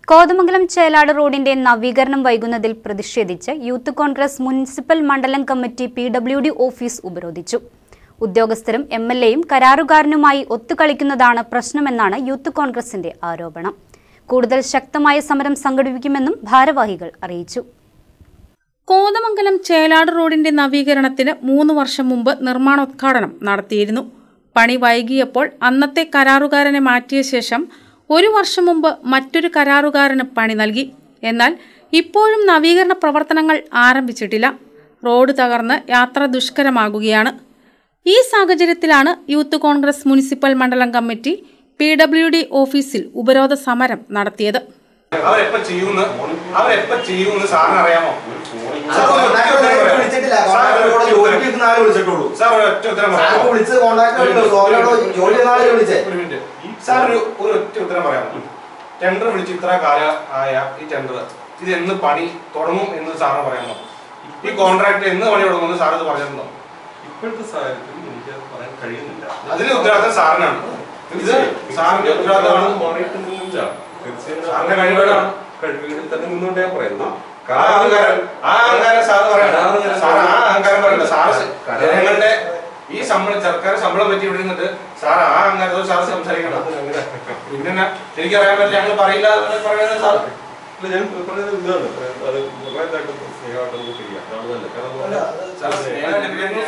കോതമംഗലം ചേലാട് റോഡിന്റെ നവീകരണം വൈകുന്നതിൽ പ്രതിഷേധിച്ച് യൂത്ത് കോൺഗ്രസ് മുനിസിപ്പൽ മണ്ഡലം committee P W D office ഉപരോധിച്ചു ഉദ്യോഗസ്ഥരും എം എൽ എയും കരാറുകാരനുമായി ഒത്തുകളിക്കുന്നതാണ് പ്രശ്നമെന്നാണ് യൂത്ത് കോൺഗ്രസിന്റെ ആരോപണം കൂടുതൽ ശക്തമായ സമരം സംഘടിപ്പിക്കുമെന്നും ഭാരവാഹികൾ അറിയിച്ചു കോതമംഗലം ചേലാട് റോഡിന്റെ നവീകരണത്തിന് മൂന്ന് വർഷം മുമ്പ് നിർമ്മാണോദ്ഘാടനം നടത്തിയിരുന്നു പണി വൈകിയപ്പോൾ അന്നത്തെ കരാറുകാരനെ മാറ്റിയ ശേഷം ഒരു വർഷം മുമ്പ് മറ്റൊരു കരാറുകാരന് പണി നൽകി എന്നാൽ ഇപ്പോഴും നവീകരണ പ്രവർത്തനങ്ങൾ ആരംഭിച്ചിട്ടില്ല റോഡ് തകർന്ന് യാത്ര ദുഷ്കരമാകുകയാണ് ഈ സാഹചര്യത്തിലാണ് യൂത്ത് കോൺഗ്രസ് മുനിസിപ്പൽ മണ്ഡലം കമ്മിറ്റി പി ഡബ്ല്യു ഡി ഓഫീസിൽ ഉപരോധ സമരം നടത്തിയത് അവരെപ്പ ചെയ്യൂന്ന് അവരെപ്പ ചെയ്യൂന്ന് സാറിന് അറിയാമോ സാർ ഒരു ഒറ്റ ഉത്തരം കോൺടാക്ട് പറയാമോ? വിളിച്ചിട്ടില്ല സാർ ഒരു കോൺടാക്ട് ഒറ്റ ജോലിക്ക് ഉത്തരം- നിൽക്കുന്ന ആളെ വിളിച്ചിട്ടുള്ളൂ സാർ ഒരു ഒറ്റ ഉത്തരം സാറിന് പറയാമോ? വിളിച്ച് കോൺടാക്ട് ഒരു മിനിറ്റ്, സോമനോട് ഒരു മിനിറ്റ്. ജോലി ചെയ്യുന്ന ആളെ വിളിച്ചേ ഒരു മിനിറ്റ്. സാർ ഒരു ഒരു ഒറ്റ ഉത്തരം പറയാമോ ടെൻഡർ വിളിച്ച് ഇത്ര കാലം ആയ ഈ ടെൻഡർ ഇത് എന്ന് പണി തുടങ്ങും എന്ന് സാറിന് പറയാമോ ഈ കോൺട്രാക്ട് എന്ന് പണി തുടങ്ങുമെന്ന് സാർ ഇത് പറഞ്ഞിട്ടുണ്ടോ ഇപ്പോഴത്തെ സാഹചര്യത്തിൽ എനിക്ക് അത് പറയാൻ കഴിയുന്നില്ല അതിന് ഉത്തരവാദിത്തം സാറിനാണ് ഇത് സാറിന്റെ ഉത്തരവാദിത്തമാണ് മാറിയിട്ടില്ല സാറിന്റെ കഴിവുകളാണ്. കഴിവുകളിൽ തന്നെ നിന്നുകൊണ്ട് ഞാൻ പറയുന്നത് ആ അഹങ്കാരം ആ അഹങ്കാരം സാറ് പറയണ്ട കരാറുകാരൻ സാർ ആ അഹങ്കാരം പറയണ്ട സാറ് കരാറുകാരൻ- ജനങ്ങളുടെ ഈ ശമ്പളം സർക്കാർ ശമ്പളം പറ്റി ഇവിടെ നിന്നിട്ട് സാർ ആ അഹങ്കാരത്തോട് സാർ സംസാരിക്കണം അങ്ങനെ പിന്നെ എന്നാ? എനിക്കറിയാൻ പറ്റില്ല ഞങ്ങൾ പറയില്ല എന്ന് പറയുന്നത് സാർ അല്ല ഞാൻ പറഞ്ഞത് ഇതാണ് അത് മുഴുവനായിട്ടും സ്നേഹമായിട്ട് നമുക്ക് ചെയ്യാം അതാണ് നല്ലത് കാരണം സാർ സ്നേഹം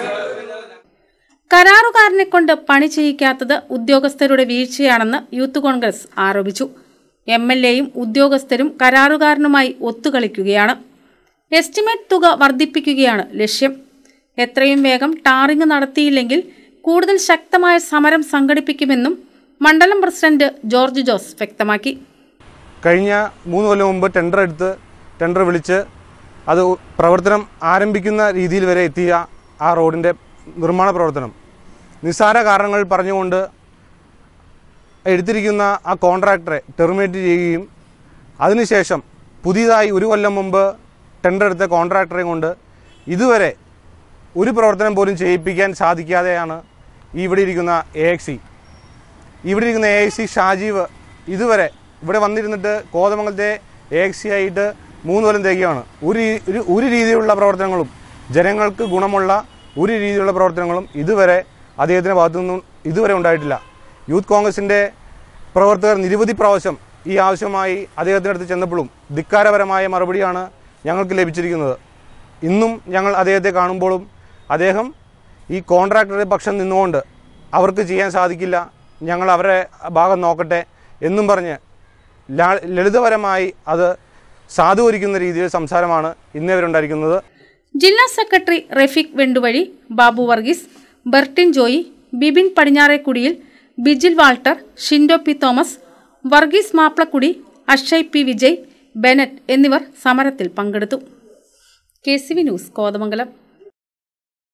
കരാറുകാരനെ കൊണ്ട് പണി ചെയ്യിക്കാത്തത് ഉദ്യോഗസ്ഥരുടെ വീഴ്ചയാണെന്ന് യൂത്ത് കോൺഗ്രസ് ആരോപിച്ചു എം എൽ എയും ഉദ്യോഗസ്ഥരും കരാറുകാരനുമായി ഒത്തുകളിക്കുകയാണ് എസ്റ്റിമേറ്റ് തുക വർദ്ധിപ്പിക്കുകയാണ് ലക്ഷ്യം എത്രയും വേഗം ടാറിംഗ് നടത്തിയില്ലെങ്കിൽ കൂടുതൽ ശക്തമായ സമരം സംഘടിപ്പിക്കുമെന്നും മണ്ഡലം പ്രസിഡന്റ് ജോർജ് ജോസ് വ്യക്തമാക്കി കഴിഞ്ഞ മൂന്ന് കൊല്ലം മുമ്പ് ടെൻഡർ എടുത്ത് ടെൻഡർ വിളിച്ച് അത് പ്രവർത്തനം ആരംഭിക്കുന്ന രീതിയിൽ വരെ എത്തിയ ആ റോഡിൻ്റെ നിർമ്മാണ പ്രവർത്തനം നിസ്സാര കാരണങ്ങൾ പറഞ്ഞുകൊണ്ട് എടുത്തിരിക്കുന്ന ആ കോൺട്രാക്ടറെ ടെർമിനേറ്റ് ചെയ്യുകയും അതിനുശേഷം പുതിയതായി ഒരു കൊല്ലം മുമ്പ് ടെൻഡർ എടുത്ത കോൺട്രാക്ടറെ കൊണ്ട് ഇതുവരെ ഒരു പ്രവർത്തനം പോലും ചെയ്യിപ്പിക്കാൻ സാധിക്കാതെയാണ് ഈ ഇവിടെ ഇരിക്കുന്ന എ എക്സി ഇവിടെ ഇരിക്കുന്ന എ ഐ സി ഷാജീവ് ഇതുവരെ ഇവിടെ വന്നിരുന്നിട്ട് കോതമംഗലത്തെ എ എക്സി ആയിട്ട് മൂന്ന് കൊല്ലം തികയാണ് ഒരു രീ- ഒരു ഒരു രീതിയിലുള്ള പ്രവർത്തനങ്ങളും ജനങ്ങൾക്ക് ഗുണമുള്ള ഒരു രീതിയിലുള്ള പ്രവർത്തനങ്ങളും ഇതുവരെ അദ്ദേഹത്തിൻ്റെ ഭാഗത്തുനിന്നും ഇതുവരെ ഉണ്ടായിട്ടില്ല യൂത്ത് കോൺഗ്രസിൻ്റെ പ്രവർത്തകർ നിരവധി പ്രാവശ്യം ഈ ആവശ്യമായി അദ്ദേഹത്തിൻ്റെ അടുത്ത് ചെന്നപ്പോഴും ധിക്കാരപരമായ മറുപടിയാണ് ഞങ്ങൾക്ക് ലഭിച്ചിരിക്കുന്നത് ഇന്നും ഞങ്ങൾ അദ്ദേഹത്തെ കാണുമ്പോഴും അദ്ദേഹം ഈ കോൺട്രാക്ടറുടെ പക്ഷം നിന്നുകൊണ്ട് അവർക്ക് ചെയ്യാൻ സാധിക്കില്ല ഞങ്ങൾ അവരെ ഭാഗം നോക്കട്ടെ എന്നും പറഞ്ഞ് ലാ- ലളിതപരമായി അത് സാധൂകരിക്കുന്ന രീതിയിൽ സംസാരമാണ് ഇന്നേ വരെ ജില്ലാ സെക്രട്ടറി റഫീഖ് വെണ്ടുവഴി ബാബു വർഗീസ് ബെർട്ടിൻ ജോയി ബിബിൻ പടിഞ്ഞാറേക്കുടിയിൽ ബിജിൽ വാൾട്ടർ ഷിൻഡോ പി തോമസ് വർഗീസ് മാപ്ലക്കുടി അക്ഷയ് പി വിജയ് ബെനറ്റ് എന്നിവർ സമരത്തിൽ പങ്കെടുത്തു K C V news Kothamangalam